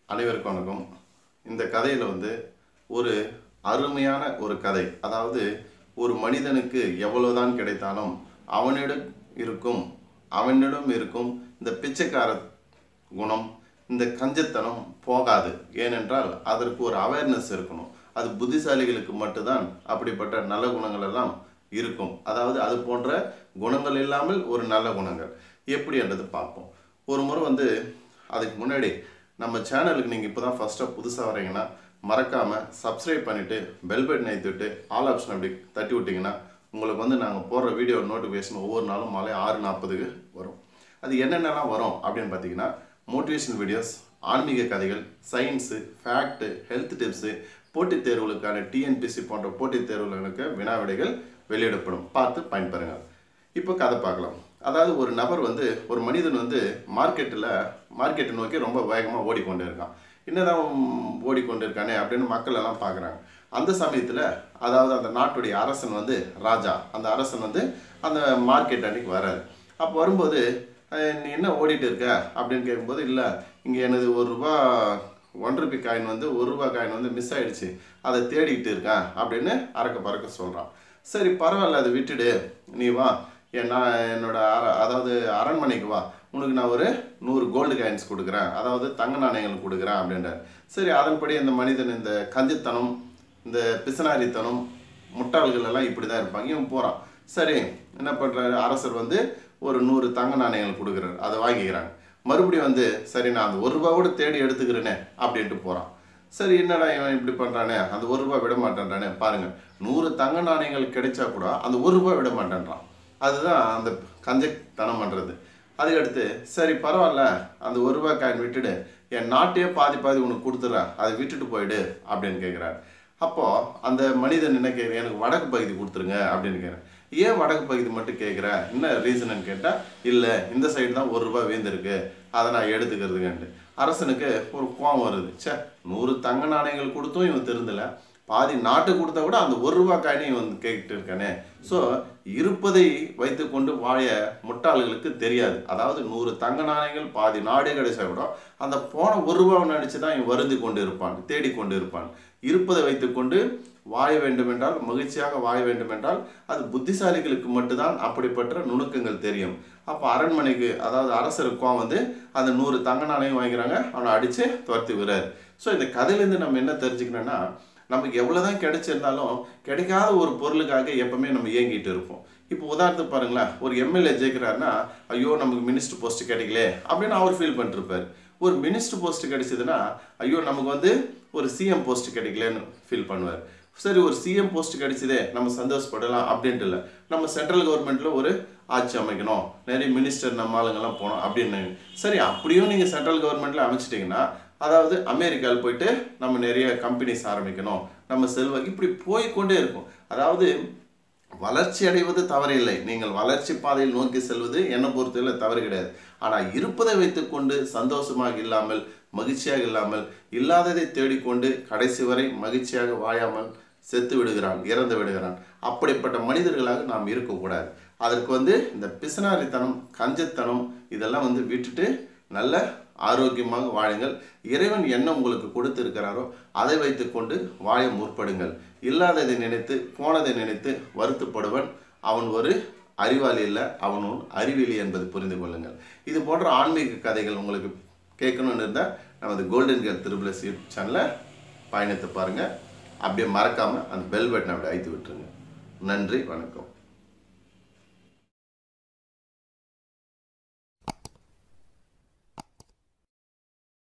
அனைவருக்கும் வணக்கம் இந்த கதையில் வந்து ஒரு அருமையான ஒரு கதை அதாவது ஒரு மனிதனுக்கு எவ்வளவுதான் கிடைத்தாலும் அவனிடம் இருக்கும் அவனிடம் இருக்கும் இந்த பிச்சைக்கார குணம் இந்த கஞ்சத்தனம் போகாது ஏனென்றால் அதற்கு ஒரு அவேர்னஸ் இருக்கணும் அது புத்திசாலிகளுக்கு மட்டும்தான் அப்படிப்பட்ட நல்ல குணங்கள் எல்லாம் இருக்கும் அதாவது அது போன்ற குணங்கள் இல்லாமல் ஒரு நல்ல குணங்கள் எப்படி என்றது பார்ப்போம் ஒரு முறை வந்து அதுக்கு முன்னாடி நம்ம சேனலுக்கு நீங்கள் இப்போ தான் ஃபஸ்ட்டாக புதுசாக வரீங்கன்னா மறக்காமல் சப்ஸ்கிரைப் பண்ணிவிட்டு பெல் பட்டன் ஏற்றிவிட்டு ஆல் ஆப்ஷன் அப்படி தட்டி விட்டிங்கன்னா உங்களுக்கு வந்து நாங்கள் போடுற வீடியோ நோட்டிஃபிகேஷன் ஒவ்வொரு நாளும் மாலை ஆறு நாற்பதுக்கு வரும் அது என்னென்னலாம் வரும் அப்படின்னு பார்த்தீங்கன்னா மோட்டிவேஷன் வீடியோஸ் ஆன்மீக கதைகள் சயின்ஸு ஃபேக்ட்டு ஹெல்த் டிப்ஸு போட்டித் தேர்வுகளுக்கான டிஎன்பிசி போன்ற போட்டித் தேர்வுகளுக்கு வினா விடைகள் வெளியிடப்படும் பார்த்து பயன்பெறுங்கள் இப்போ கதை பார்க்கலாம் அதாவது ஒரு நபர் வந்து ஒரு மனிதன் வந்து மார்க்கெட்டில் மார்க்கெட்டை நோக்கி ரொம்ப வேகமாக ஓடிக்கொண்டு இருக்கான் என்னதான் ஓடிக்கொண்டு இருக்கானே அப்படின்னு மக்கள் எல்லாம் பார்க்குறாங்க அந்த சமயத்தில் அதாவது அந்த நாட்டுடைய அரசன் வந்து ராஜா அந்த அரசன் வந்து அந்த மார்க்கெட் அன்னைக்கு வராரு அப்போ வரும்போது "அஹ், நீ என்ன ஓடிட்டு இருக்க அப்படின்னு கேட்கும்போது இல்லை இங்கே எனது ஒரு ரூபா ஒன் ருபி காயின் வந்து ஒரு ரூபா காயின் வந்து மிஸ் ஆயிடுச்சு அதை தேடிக்கிட்டு இருக்கேன் அப்படின்னு அறக்க பறக்க சொல்கிறான் சரி பரவாயில்ல அதை விட்டுடு நீ வா என் நான் என்னோட அர அதாவது அரண்மனைக்கு வா உனக்கு நான் ஒரு நூறு கோல்டு காயின்ஸ் கொடுக்குறேன் அதாவது தங்க நாணயங்கள் கொடுக்குறேன் அப்படின்றார் சரி அதன்படி இந்த மனிதன் இந்த கஞ்சித்தனம் இந்த பிசனாரித்தனம் முட்டாள்கள் எல்லாம் இப்படி தான் இருப்பாங்க இவன் போகிறான் சரி என்ன பண்ணுறாரு அரசர் வந்து ஒரு நூறு தங்க நாணயங்கள் கொடுக்குறாரு அதை வாங்கிக்கிறாங்க மறுபடியும் வந்து சரி நான் அந்த ஒரு ரூபா கூட தேடி எடுத்துக்கிறேனே அப்படின்ட்டு போகிறான் சரி என்னடா இவன் இப்படி பண்ணுறானே அந்த ஒரு ரூபா விட மாட்டேன்றானே பாருங்க நூறு தங்க நாணயங்கள் கிடைச்சா கூட அந்த ஒரு ரூபா விட மாட்டேன்றான் அதுதான் அந்த கஞ்சத்தனம் பண்ணுறது அதுக்கடுத்து சரி பரவாயில்ல அந்த ஒரு ரூபா காயின் விட்டுடு என் நாட்டையே பாதி பாதி உனக்கு கொடுத்துட்றேன் அதை விட்டுட்டு போயிடு அப்படின்னு கேட்குறாரு அப்போது அந்த மனிதன் என்ன கேட்குற எனக்கு வடக்கு பகுதி கொடுத்துருங்க அப்படின்னு கேட்குறேன் ஏன் வடக்கு பகுதி மட்டும் கேட்குற என்ன ரீசன்னு கேட்டால் இல்லை இந்த சைடு தான் ஒரு ரூபா வீந்திருக்கு அதை நான் எடுத்துக்கிறதுக்குன்ட்டு அரசனுக்கு ஒரு கோவம் வருது ச்சே நூறு தங்க நாணயங்கள் கொடுத்தும் இவன் திருந்தல பாதி நாட்டு கொடுத்தா கூட அந்த ஒரு ரூபா காயினை இவன் கேட்டுட்டு இருக்கானே ஸோ இருப்பதை வைத்துக்கொண்டு வாழ முட்டாள்களுக்கு தெரியாது அதாவது நூறு தங்க நாணயங்கள் பாதி நாடே கிடைச்சா கூட அந்த போன ஒரு ரூபாவை நினச்சி தான் இவன் வருந்தி கொண்டு இருப்பான் தேடிக்கொண்டு இருப்பான் இருப்பதை வைத்துக்கொண்டு வாழ வேண்டுமென்றால் மகிழ்ச்சியாக வாழ வேண்டுமென்றால் அது புத்திசாலிகளுக்கு மட்டும்தான் அப்படிப்பட்ட நுணுக்கங்கள் தெரியும் அப்போ அரண்மனைக்கு அதாவது அரசருக்கு கோவம் வந்து அந்த நூறு தங்க நாணயம் வாங்கிறாங்க அவனை அடித்து துரத்தி விடுறாரு ஸோ இந்த கதையிலேருந்து நம்ம என்ன தெரிஞ்சுக்கணும்னா நமக்கு எவ்வளோதான் கிடைச்சிருந்தாலும் கிடைக்காத ஒரு பொருளுக்காக எப்பவுமே நம்ம ஏங்கிட்டு இருப்போம் இப்போ உதாரணத்துக்கு பாருங்களேன் ஒரு எம்எல்ஏ ஜெயிக்கிறாருன்னா ஐயோ நமக்கு மினிஸ்டர் போஸ்ட் கிடைக்கல அப்படின்னு அவர் ஃபீல் பண்ணிருப்பார் ஒரு மினிஸ்டர் போஸ்ட் கிடைச்சதுன்னா ஐயோ நமக்கு வந்து ஒரு சிஎம் போஸ்ட் கிடைக்கலன்னு ஃபீல் பண்ணுவார் சரி ஒரு சிஎம் போஸ்ட் கிடைச்சதே நம்ம சந்தோஷப்படலாம் அப்படின்ட்டு இல்லை நம்ம சென்ட்ரல் கவர்மெண்ட்டில் ஒரு ஆட்சி அமைக்கணும் நிறைய மினிஸ்டர் நம்ம ஆளுங்கெல்லாம் போகணும் அப்படின்னு சரி அப்படியும் நீங்கள் சென்ட்ரல் கவர்மெண்ட்டில் அமைச்சிட்டிங்கன்னா அதாவது அமெரிக்காவில் போயிட்டு நம்ம நிறைய கம்பெனிஸ் ஆரம்பிக்கணும் நம்ம செல்வ இப்படி போய்க்கொண்டே இருக்கும் அதாவது வளர்ச்சி அடைவது தவறில்லை நீங்கள் வளர்ச்சி பாதையில் நோக்கி செல்வது என்னை பொறுத்தவரை தவறு கிடையாது ஆனால் இருப்பதை வைத்துக்கொண்டு சந்தோஷமாக இல்லாமல் மகிழ்ச்சியாக இல்லாமல் இல்லாததை தேடிக்கொண்டு கடைசி வரை மகிழ்ச்சியாக வாழாமல் செத்து விடுகிறான் இறந்து விடுகிறான் அப்படிப்பட்ட மனிதர்களாக நாம் இருக்கக்கூடாது அதற்கு வந்து இந்த பிசனாரித்தனம் கஞ்சத்தனம் இதெல்லாம் வந்து விட்டுட்டு நல்ல ஆரோக்கியமாக வாழுங்கள் இறைவன் என்ன உங்களுக்கு கொடுத்திருக்கிறாரோ அதை வைத்துக்கொண்டு வாழ முற்படுங்கள் இல்லாததை நினைத்து போனதை நினைத்து வருத்தப்படுவன் அவன் ஒரு அறிவாளி இல்லை அவன் ஒரு அறிவியலி என்பதை புரிந்து கொள்ளுங்கள் இது போன்ற ஆன்மீக கதைகள் உங்களுக்கு கேட்கணும்னு இருந்தால் நமது கோல்டன் கேர் திருபிளஸ் யூடியூப் சேனலை பயணித்து பாருங்கள் அப்படியே மறக்காமல் அந்த பெல் பட்டனை அப்படி அழுத்தி விட்டுருங்க நன்றி வணக்கம்